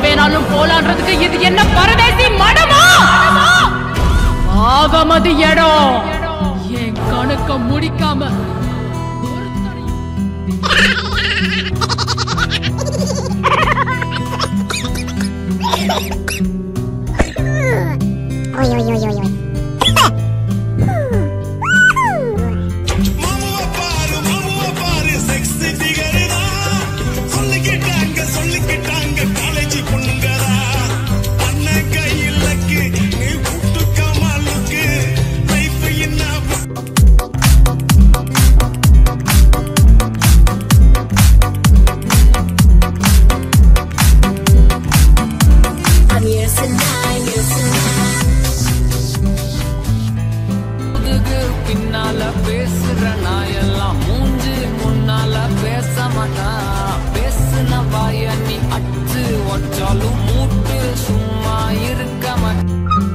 வேணாலும் போலான்றதுக்கு இது என்ன பரதேசி மடமா ஆகமது இடம் என் கணக்க முடிக்காம ஒருத்தரையும் Oi, oi, oi, oi, oi. மாமுவ பாரு மாமுவ பாரு செக்ஸி ஃபிகர்டா சொல்லிக்கிட்டாங்க சொல்லிக்கிட்டாங்க காலேஜ் பொண்ணுங்கடா அண்ணன் கையில் லக்கு நீ புட்டுக்கமா லுக்கு லைஃப் என்ன முதுகு பின்னால பேசுற நாயெல்லாம் மூஞ்சு முன்னால பேச மாட்டான் பேசுன வாய நீ அச்சு ஒற்றாலும் மூட்டு சும்மா இருக்க மாட்டான்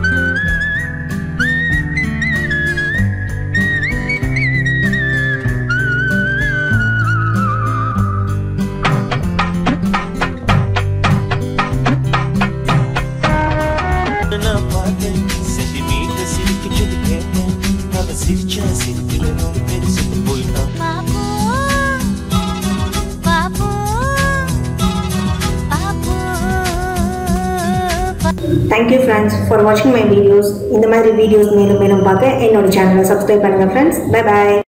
நான் பார்த்தேன் சென்டிமீட்டர் சிரிக்கிச்சது கேட்டேன் அவ சிரிச்சா சிரிக்கல நூறு பேர் செத்து போயிட்டான் Papu. Papu. Papu. Thank you friends for வாட்சிங் மை வீடியோஸ் இந்த மாதிரி வீடியோஸ் மேலும் மேலும் பார்க்க என்னோட சேனலை சப்ஸ்கிரைப் பண்ணுங்கள் ஃப்ரெண்ட்ஸ் பை பாய்